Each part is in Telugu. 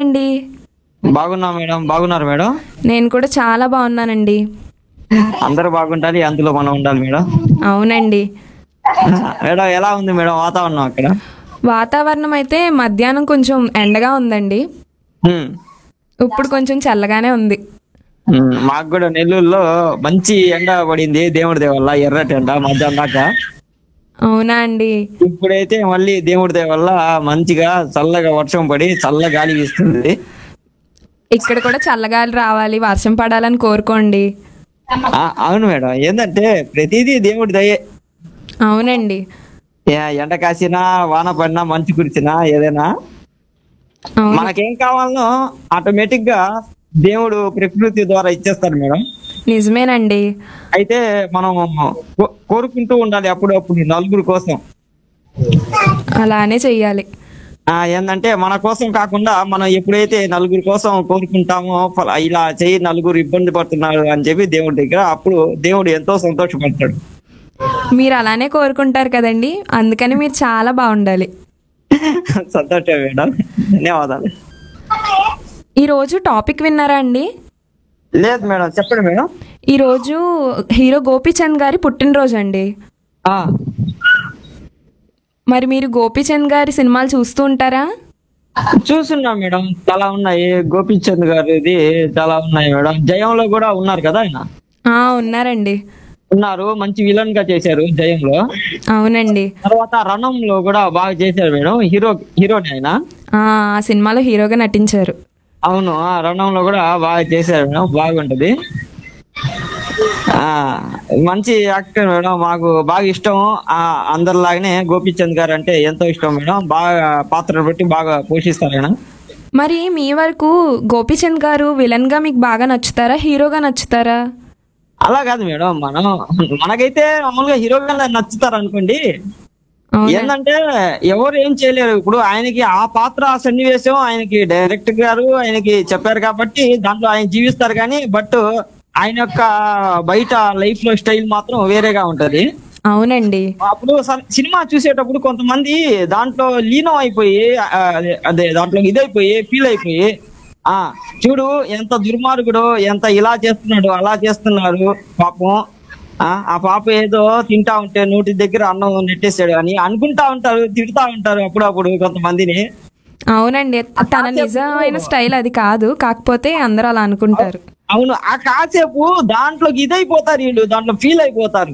ఉన్నారండి బాగున్నా మేడం బాగున్నారు మేడం నేను కూడా చాలా బాగున్నానండి అందరూ బాగుండాలి అందులో మనం ఉండాలి మేడం అవునండి మేడం ఎలా ఉంది మేడం వాతావరణం అక్కడ వాతావరణం అయితే మధ్యాహ్నం కొంచెం ఎండగా ఉందండి హ్మ్. ఇప్పుడు కొంచెం చల్లగానే ఉంది హ్మ్. మాకు కూడా నెల్లూరులో మంచి ఎండ పడింది దేవుడి దయ వల్ల ఎర్రటి ఎండ మధ్యాహ్నం దాకా అవునా అండి ఇప్పుడైతే మళ్ళీ దేవుడి దయ వల్ల మంచిగా చల్లగా వర్షం పడి చల్ల గాలి వీస్తుంది ఇక్కడ కూడా చల్లగాలి రావాలి వర్షం పడాలని కోరుకోండి ఆ, అవును మేడం ఏంటంటే ప్రతిదీ దేవుడి దయే అవునండి ఏ- ఎండ కాసినా వాన పడినా మంచు కురిసినా ఏదైనా అవును మనకేం కావాలనో ఆటోమేటిక్ గా దేవుడు ప్రకృతి ద్వారా ఇచ్చేస్తాడు మేడం నిజమేనండి అయితే మనం కో- కోరుకుంటూ ఉండాలి అప్పుడప్పుడు నలుగురు కోసం అలానే చెయ్యాలి ఆ ఏంటంటే మన కోసం కాకుండా మనం ఎప్పుడైతే నలుగురు కోసం కోరుకుంటామో ఫల- ఇలా చేయి నలుగురు ఇబ్బంది పడుతున్నారు అని చెప్పి దేవుడి దగ్గర అప్పుడు దేవుడు ఎంతో సంతోషపడతాడు మీరు అలానే కోరుకుంటారు కదండి అందుకని మీరు చాలా బాగుండాలి సంతోషం మేడం ధన్యవాదాలు ఈరోజు టాపిక్ విన్నారా అండి లేదు మేడం చెప్పండి మేడం ఈరోజు హీరో గోపీచంద్ గారి పుట్టినరోజు అండి ఆ, మరి మీరు గోపీచంద్ గారి సినిమాలు చూస్తూ ఉంటారా చూస్తున్నాం మేడం చాలా ఉన్నాయి గోపీచంద్ గారిది చాలా ఉన్నాయి మేడం జయంలో కూడా ఉన్నారు కదా ఆయన ఆ ఉన్నారండి ఉన్నారు మంచి విలన్ గా చేశారు జయంలో అవునండి తర్వాత రణంలో కూడా బాగా చేశారు మేడం హీరో హీరోని ఆయన ఆ ఆ సినిమాలో హీరోగా నటించారు అవును ఆ రణంలో కూడా బాగా చేశారు మేడం బాగుంటది ఆ మంచి యాక్టర్ మేడం మాకు బాగా ఇష్టం ఆ అందరిలాగానే గోపీచంద్ గారు అంటే ఎంతో ఇష్టం మేడం బాగా పాత్ర బట్టి బాగా పోషిస్తారు మేడం మరి మీ వరకు గోపీచంద్ గారు విలన్ గా మీకు బాగా నచ్చుతారా హీరోగా నచ్చుతారా అలా కాదు మేడం మనం మనకైతే మామూలుగా హీరోగా నచ్చుతారు అనుకోండి అవునా? ఏంటంటే ఎవరు ఏం చేయలేరు ఇప్పుడు ఆయనకి ఆ పాత్ర ఆ సన్నివేశం ఆయనకి డైరెక్టర్ గారు ఆయనకి చెప్పారు కాబట్టి దాంట్లో ఆయన జీవిస్తారు కానీ బట్ ఆయన యొక్క బయట లైఫ్ లో స్టైల్ మాత్రం వేరేగా ఉంటది అవునండి అప్పుడు స- సినిమా చూసేటప్పుడు కొంతమంది దాంట్లో లీనం అయిపోయి ఆ, అదే- అదే దాంట్లో ఇదైపోయి ఫీల్ అయిపోయి ఆ చూడు ఎంత దుర్మార్గుడు ఎంత ఇలా చేస్తున్నాడు అలా చేస్తున్నారు పాపం ఆ ఆ పాప ఏదో తింటా ఉంటే నోటి దగ్గర అన్నం నెట్టేసాడు అని అనుకుంటా ఉంటారు తిడతా ఉంటారు అప్పుడప్పుడు కొంతమందిని అవునండి తన నిజమైన స్టైల్ అది కాదు కాకపోతే అందరూ అలా అనుకుంటారు అవును ఆ కాసేపు దాంట్లోకి ఇదైపోతారు వీళ్ళు దాంట్లో ఫీల్ అయిపోతారు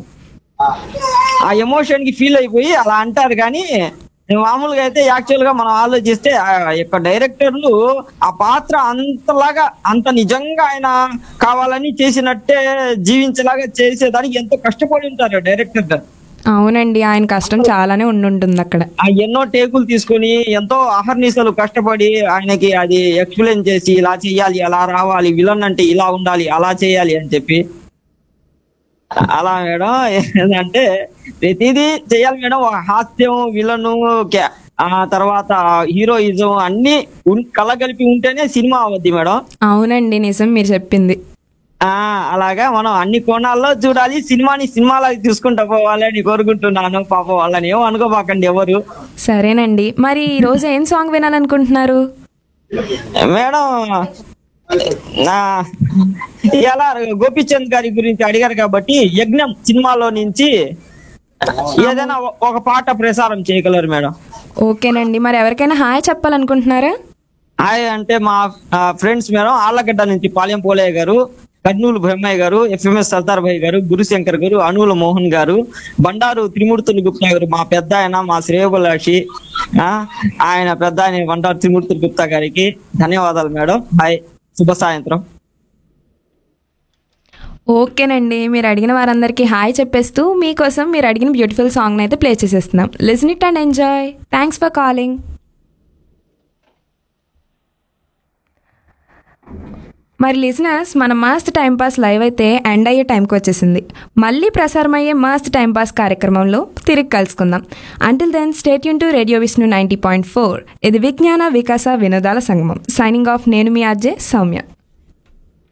ఆ ఎమోషన్ కి ఫీల్ అయిపోయి అలా అంటారు కానీ మామూలుగా అయితే యాక్చువల్ గా మనం ఆలోచిస్తే ఆ యొక్క డైరెక్టర్లు ఆ పాత్ర అంతలాగా అంత నిజంగా ఆయన కావాలని చేసినట్టే జీవించేలాగా చేసేదానికి ఎంతో కష్టపడి ఉంటారు డైరెక్టర్ గారు అవునండి ఆయన కష్టం చాలానే ఉండుంటుంది అక్కడ ఆ ఎన్నో టేకులు తీసుకొని ఎంతో అహర్నిశలు కష్టపడి ఆయనకి అది ఎక్స్ప్లెయిన్ చేసి ఇలా చేయాలి అలా రావాలి విలన్ అంటే ఇలా ఉండాలి అలా చేయాలి అని చెప్పి అలా మేడం ఏంటంటే ప్రతిదీ చేయాలి మేడం ఒక హాస్యం విలను ఆ తర్వాత హీరోయిజం అన్ని ఉన్- కలగలిపి ఉంటేనే సినిమా అవద్ది మేడం అవునండి నిజం మీరు చెప్పింది ఆ అలాగా మనం అన్ని కోణాల్లో చూడాలి సినిమాని సినిమాలాగా తీసుకుంటా పోవాలి అని కోరుకుంటున్నాను పాప వాళ్ళని ఏమో అనుకోబాకండి ఎవరు సరేనండి మరి ఈ రోజు ఏం సాంగ్ వినాలనుకుంటున్నారు మేడం నా ఇలా గోపీచంద్ గారి గురించి అడిగారు కాబట్టి యజ్ఞం సినిమాలో నుంచి ఏదైనా ఒ- ఒక పాట ప్రసారం చేయగలరు మేడం ఓకేనండి మరి ఎవరికైనా హాయ్ చెప్పాలనుకుంటున్నారా హాయ్ అంటే మా ఫ్రెండ్స్ మేడం ఆళ్ళగడ్డ నుంచి పాలెం పోలయ్య గారు కర్నూలు బ్రహ్మయ్య గారు ఎఫ్ఎంఎస్ సర్దార్ భాయ్ గారు గురుశంకర్ గారు అనువుల మోహన్ గారు బండారు త్రిమూర్తులు గుప్తా గారు మా పెద్ద ఆయన మా శ్రేయభిలాషి ఆ, ఆయన పెద్ద ఆయన బండారు త్రిమూర్తులు గుప్తా గారికి ధన్యవాదాలు మేడం హాయ్ శుభ సాయంత్రం ఓకేనండి మీరు అడిగిన వారందరికీ హాయ్ చెప్పేస్తూ మీకోసం మీరు అడిగిన బ్యూటిఫుల్ సాంగ్ అయితే ప్లే చేసేస్తున్నాం listen it and enjoy thanks for calling మరి లిజనర్స్ మన మస్ట్ టైం పాస్ లైవ్ అయితే ఎండ్ అయ్యే టైంకి వచ్చేసింది మళ్ళీ ప్రసారం అయ్యే మస్ట్ టైం పాస్ కార్యక్రమంలో తిరిగి కలుసుకుందాం until then stay tuned to radio Vishnu ninety point four ఇది విజ్ఞాన వికాస వినోదాల సంగమం సైనింగ్ ఆఫ్ నేను మీ ఆర్జే సౌమ్య